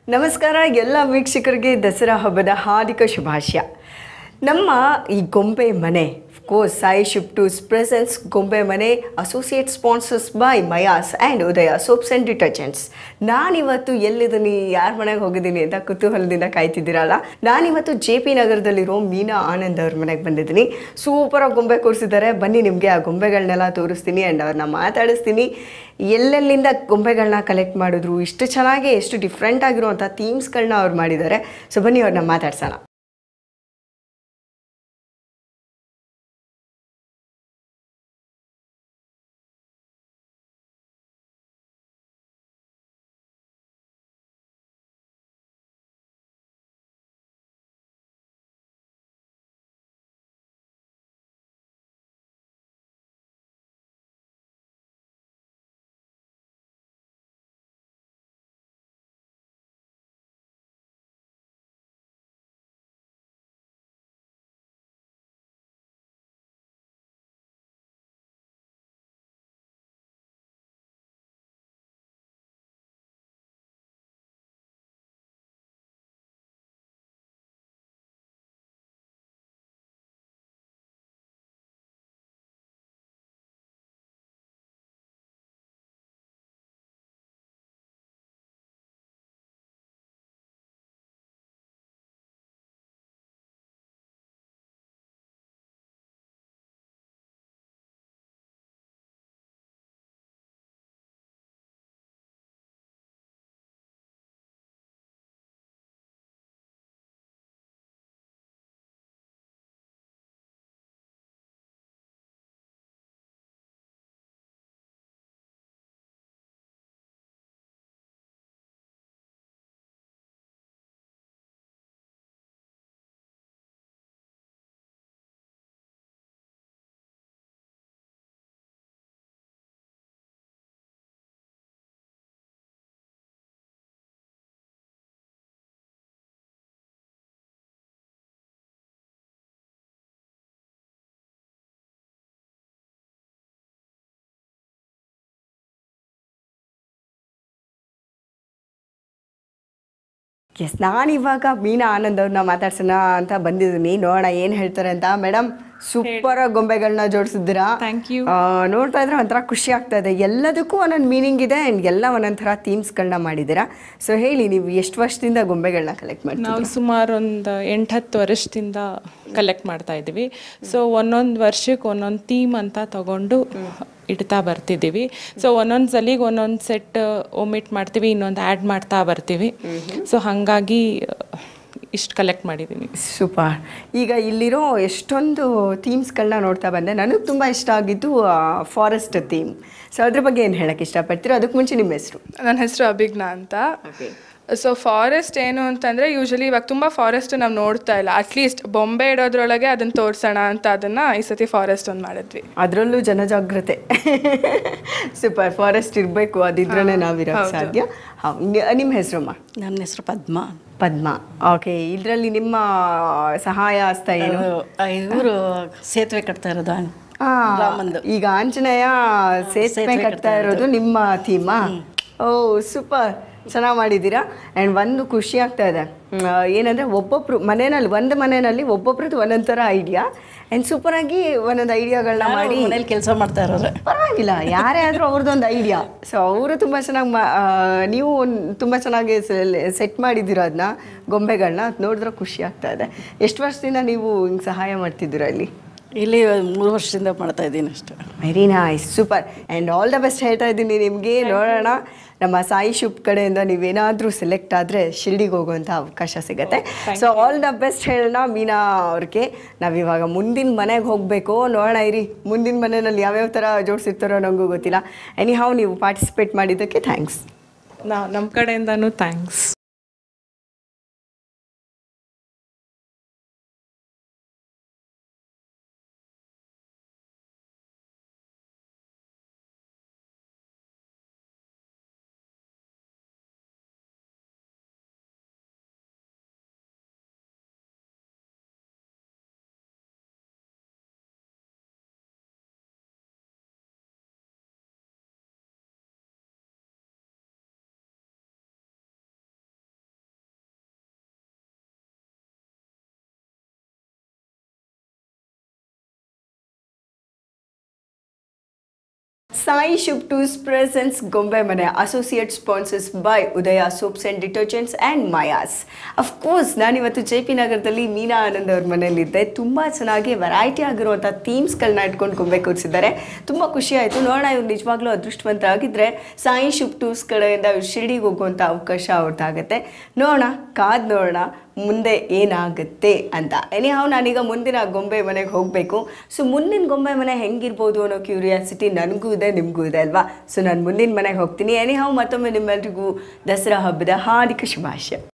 ನಮಸ್ಕಾರ ಎಲ್ಲ ವೀಕ್ಷಕರಿಗೆ ದಸರಾ ಹಬ್ಬದ ಹಾರ್ದಿಕ ಶುಭಾಶಯ ನಮ್ಮ ಈ ಗೊಂಬೆ ಮನೆ ಕೋರ್ಸ್ ಸಾಯಿ ಶಿಫ್ಟೂಸ್ ಪ್ರೆಸೆನ್ಸ್ ಗೊಂಬೆ ಮನೆ associate sponsors by Mayyas and Udaya soaps and detergents ನಾನಿವತ್ತು ಎಲ್ಲಿದ್ದೀನಿ ಯಾರ ಮನೆಗೆ ಹೋಗಿದ್ದೀನಿ ಅಂತ ಕುತೂಹಲದಿಂದ ಕಾಯ್ತಿದ್ದೀರಲ್ಲ ನಾನಿವತ್ತು ಜೆ ಪಿ ನಗರದಲ್ಲಿರೋ ಮೀನಾ ಆನಂದ್ ಅವ್ರ ಮನೆಗೆ ಬಂದಿದ್ದೀನಿ ಸೂಪರಾಗಿ ಗೊಂಬೆ ಕೂರಿಸಿದ್ದಾರೆ ಬನ್ನಿ ನಿಮಗೆ ಆ ಗೊಂಬೆಗಳನ್ನೆಲ್ಲ ತೋರಿಸ್ತೀನಿ ಆ್ಯಂಡ್ ಅವ್ರನ್ನ ಮಾತಾಡಿಸ್ತೀನಿ ಎಲ್ಲೆಲ್ಲಿಂದ ಗೊಂಬೆಗಳನ್ನ ಕಲೆಕ್ಟ್ ಮಾಡಿದ್ರು ಇಷ್ಟು ಚೆನ್ನಾಗಿ ಎಷ್ಟು ಡಿಫ್ರೆಂಟ್ ಆಗಿರುವಂಥ ಥೀಮ್ಸ್ಗಳನ್ನ ಅವ್ರು ಮಾಡಿದ್ದಾರೆ ಸೊ ಬನ್ನಿ ಅವ್ರನ್ನ ಮಾತಾಡ್ಸೋಣ ಎಸ್ ನಾನಿವಾಗ ಮೀನಾ ಆನಂದ್ ಅವ್ರನ್ನ ಮಾತಾಡ್ಸೋಣ ಅಂತ ಬಂದಿದ್ದೀನಿ ನೋಡೋಣ ಏನು ಹೇಳ್ತಾರೆ ಅಂತ ಮೇಡಮ್ ಸೂಪರ್ ಗೊಂಬೆಗಳನ್ನ ಜೋಡಿಸಿದ್ದೀರಾ Thank you. ಆ, ನೋಡ್ತಾ ಇದ್ರೆ ಒಂಥರ ಖುಷಿ ಆಗ್ತಾ ಇದೆ ಎಲ್ಲದಕ್ಕೂ ಒಂದೊಂದು ಮೀನಿಂಗ್ ಇದೆ ಆ್ಯಂಡ್ ಎಲ್ಲ ಒಂದೊಂದು ಥರ ಥೀಮ್ಸ್ಗಳನ್ನ ಮಾಡಿದ್ದೀರಾ ಸೊ ಹೇಳಿ ನೀವು ಎಷ್ಟು ವರ್ಷದಿಂದ ಗೊಂಬೆಗಳನ್ನ ಕಲೆಕ್ಟ್ ಮಾಡ್ತೀರಾ ನಾವು ಸುಮಾರು ಒಂದು ಎಂಟತ್ತು ವರ್ಷದಿಂದ ಕಲೆಕ್ಟ್ ಮಾಡ್ತಾ ಇದ್ದೀವಿ ಸೊ ಒಂದೊಂದು ವರ್ಷಕ್ಕೆ ಒಂದೊಂದು ಥೀಮ್ ಅಂತ ತಗೊಂಡು ಇಡ್ತಾ ಬರ್ತಿದ್ದೀವಿ ಸೊ ಒಂದೊಂದು ಸಲಿಗೆ ಒಂದೊಂದು ಸೆಟ್ ಒಮಿಟ್ ಮಾಡ್ತೀವಿ ಇನ್ನೊಂದು ಆ್ಯಡ್ ಮಾಡ್ತಾ ಬರ್ತೀವಿ ಸೊ ಹಾಗಾಗಿ ಇಷ್ಟು ಕಲೆಕ್ಟ್ ಮಾಡಿದ್ದೀನಿ ಸೂಪರ್ ಈಗ ಇಲ್ಲಿರೋ ಎಷ್ಟೊಂದು ಥೀಮ್ಸ್ಗಳನ್ನ ನೋಡ್ತಾ ಬಂದೆ ನನಗೆ ತುಂಬ ಇಷ್ಟ ಆಗಿದ್ದು ಫಾರೆಸ್ಟ್ ಥೀಮ್ ಸೊ ಅದ್ರ ಬಗ್ಗೆ ಏನು ಹೇಳಕ್ಕೆ ಇಷ್ಟಪಡ್ತೀರೋ ಅದಕ್ಕೆ ಮುಂಚೆ ನಿಮ್ಮ ಹೆಸರು ನನ್ನ ಹೆಸರು ಅಭಿಜ್ಞಾ ಅಂತ ಸೊ ಫಾರೆಸ್ಟ್ ಏನು ಅಂತಂದರೆ ಯೂಶಲಿ ಇವಾಗ ತುಂಬ ಫಾರೆಸ್ಟ್ ನಾವು ನೋಡ್ತಾ ಇಲ್ಲ ಅಟ್ಲೀಸ್ಟ್ ಬೊಂಬೆ ಇಡೋದ್ರೊಳಗೆ ಅದನ್ನು ತೋರಿಸೋಣ ಅಂತ ಅದನ್ನು ಈ ಸತಿ ಫಾರೆಸ್ಟ್ ಒಂದು ಮಾಡಿದ್ವಿ ಅದರಲ್ಲೂ ಜನಜಾಗ್ರತೆ ಸೂಪರ್ ಫಾರೆಸ್ಟ್ ಇರಬೇಕು ಅದಿದ್ರೇ ನಾವಿರೋಕ್ಕೆ ಸಾಧ್ಯ ಹೌದು ನಿಮ್ಮ ಹೆಸರಮ್ಮ ನನ್ನ ಹೆಸರು ಪದ್ಮ ಪದ್ಮ ಓಕೆ ಇದರಲ್ಲಿ ನಿಮ್ಮ ಸಹಾಯ ಹಸ್ತ ಏನು ಇವರು ಸೇತುವೆ ಕಟ್ತಾ ಇರೋದು ಆ, ರಾಮಂದು. ಈಗ ಆಂಜನೇಯ ಸೇತುವೆ ಸೇತುವೆ ಕಟ್ತಾ ಇರೋದು ನಿಮ್ಮ ಥೀಮಾ ಓ ಸೂಪರ್ ಚೆನ್ನಾಗಿ ಮಾಡಿದ್ದೀರಾ ಆ್ಯಂಡ್ ಒಂದು ಖುಷಿ ಆಗ್ತಾ ಇದೆ ಮ್, ಏನಂದ್ರೆ ಒಬ್ಬೊಬ್ರು ಮನೆಯಲ್ಲಿ ಒಂದು ಮನೆಯಲ್ಲಿ ಒಬ್ಬೊಬ್ರದ್ದು ಒಂದೊಂದು ಥರ ಐಡಿಯಾ ಆ್ಯಂಡ್ ಸೂಪರಾಗಿ ಒಂದೊಂದು ಐಡಿಯಾಗಳನ್ನ ಮಾಡಿ ಮನೇಲಿ ಕೆಲಸ ಮಾಡ್ತಾ ಇರೋರು ಪರವಾಗಿಲ್ಲ ಯಾರೇ ಆದರೂ ಅವ್ರದ್ದೊಂದು ಐಡಿಯಾ ಸೊ ಅವರು ತುಂಬ ಚೆನ್ನಾಗಿ ಮಾ ಆ, ನೀವು ತುಂಬ ಚೆನ್ನಾಗಿ ಸೆಟ್ ಮಾಡಿದ್ದೀರ ಅದನ್ನ ಗೊಂಬೆಗಳನ್ನ ಅದು ನೋಡಿದ್ರೆ ಖುಷಿ ಆಗ್ತಾ ಇದೆ ಎಷ್ಟು ವರ್ಷದಿಂದ ನೀವು ಹಿಂಗೆ ಸಹಾಯ ಮಾಡ್ತಿದ್ದೀರಾ ಇಲ್ಲಿ ಇಲ್ಲಿ ಮೂರು ವರ್ಷದಿಂದ ಮಾಡ್ತಾ ಇದ್ದೀನಿ ಅಷ್ಟೇ very nice super and all the best ಹೇಳ್ತಾ ಇದ್ದೀನಿ ನಿಮಗೆ ನೋಡೋಣ ನಮ್ಮ ಸಾಯಿ ಶುಪ್ ಕಡೆಯಿಂದ ನೀವೇನಾದರೂ ಸೆಲೆಕ್ಟ್ ಆದರೆ ಶಿರ್ಡಿಗೆ ಹೋಗುವಂಥ ಅವಕಾಶ ಸಿಗುತ್ತೆ ಸೊ ಆಲ್ ದ ಬೆಸ್ಟ್ ಹೇಳೋಣ ಮೀನಾ ಅವ್ರಿಗೆ ನಾವಿವಾಗ ಮುಂದಿನ ಮನೆಗೆ ಹೋಗಬೇಕು ನೋಡೋಣ ಇರಿ ಮುಂದಿನ ಮನೆಯಲ್ಲಿ ಯಾವ್ಯಾವ ಥರ ಜೋಡಿಸಿರ್ತಾರೋ ನನಗೂ ಗೊತ್ತಿಲ್ಲ ಎನಿ ಹಾವ್ ನೀವು ಪಾರ್ಟಿಸಿಪೇಟ್ ಮಾಡಿದ್ದಕ್ಕೆ ಥ್ಯಾಂಕ್ಸ್ ನಾವು ನಮ್ಮ ಕಡೆಯಿಂದನೂ ಥ್ಯಾಂಕ್ಸ್ ಸಾಯಿ ಶುಪ್ಟೂಸ್ ಪ್ರೆಸೆನ್ಸ್ ಗೊಂಬೆ ಮನೆ associate sponsors by Udaya soaps and detergents and Mayyas of course ನಾನಿವತ್ತು ಜೆ ಪಿ ನಗರದಲ್ಲಿ ಮೀನಾ ಆನಂದ್ ಅವ್ರ ಮನೆಯಲ್ಲಿದ್ದೆ ತುಂಬ ಚೆನ್ನಾಗಿ ವೆರೈಟಿ ಆಗಿರುವಂಥ ಥೀಮ್ಸ್ಗಳನ್ನ ಇಟ್ಕೊಂಡು ಗೊಂಬೆ ಕೂರಿಸಿದ್ದಾರೆ ತುಂಬ ಖುಷಿ ಆಯಿತು ನೋಡೋಣ ಇವ್ರು ನಿಜವಾಗ್ಲೂ ಅದೃಷ್ಟವಂತರಾಗಿದ್ದರೆ ಸಾಯಿ ಶುಪ್ಟೂಸ್ ಕಡೆಯಿಂದ ಇವ್ರು ಶಿರ್ಡಿಗೆ ಹೋಗುವಂಥ ಅವಕಾಶ ಅವ್ರದ್ದಾಗತ್ತೆ ನೋಡೋಣ ಕಾದ್ ನೋಡೋಣ ಮುಂದೆ ಏನಾಗುತ್ತೆ ಅಂತ ಎನಿಹಾವ್ ನಾನೀಗ ಮುಂದಿನ ಗೊಂಬೆ ಮನೆಗೆ ಹೋಗಬೇಕು ಸೊ ಮುಂದಿನ ಗೊಂಬೆ ಮನೆ ಹೆಂಗಿರ್ಬೋದು ಅನ್ನೋ ಕ್ಯೂರಿಯಾಸಿಟಿ ನನಗೂ ಇದೆ ನಿಮಗೂ ಇದೆ ಅಲ್ವಾ ಸೊ ನಾನು ಮುಂದಿನ ಮನೆಗೆ ಹೋಗ್ತೀನಿ ಎನಿಹಾವ್ ಮತ್ತೊಮ್ಮೆ ನಿಮ್ಮೆಲ್ರಿಗೂ ದಸರಾ ಹಬ್ಬದ ಹಾರ್ದಿಕ ಶುಭಾಶಯ